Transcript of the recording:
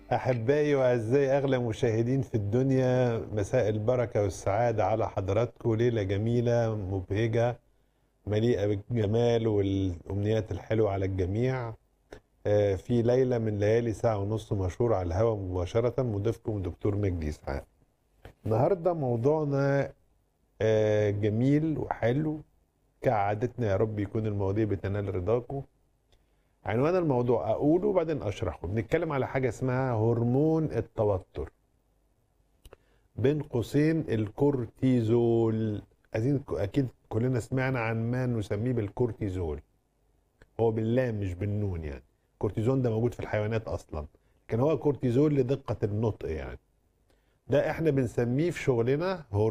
أحبائي وأعزائي أغلى مشاهدين في الدنيا مساء البركة والسعادة على حضراتكم ليلة جميلة مبهجة مليئة بالجمال والأمنيات الحلوة على الجميع آه، في ليلة من ليالي ساعة ونص مشهور على الهواء مباشرة مضيفكم دكتور مجدي إسعاد النهاردة موضوعنا آه، جميل وحلو كعادتنا يا رب يكون المواضيع بتنال رضاكم عنوان الموضوع اقوله وبعدين اشرحه بنتكلم على حاجه اسمها هرمون التوتر بين قوسين الكورتيزول عايزين اكيد كلنا سمعنا عن ما نسميه بالكورتيزول هو باللام مش بالنون يعني الكورتيزون ده موجود في الحيوانات اصلا لكن هو كورتيزول لدقه النطق يعني ده احنا بنسميه في شغلنا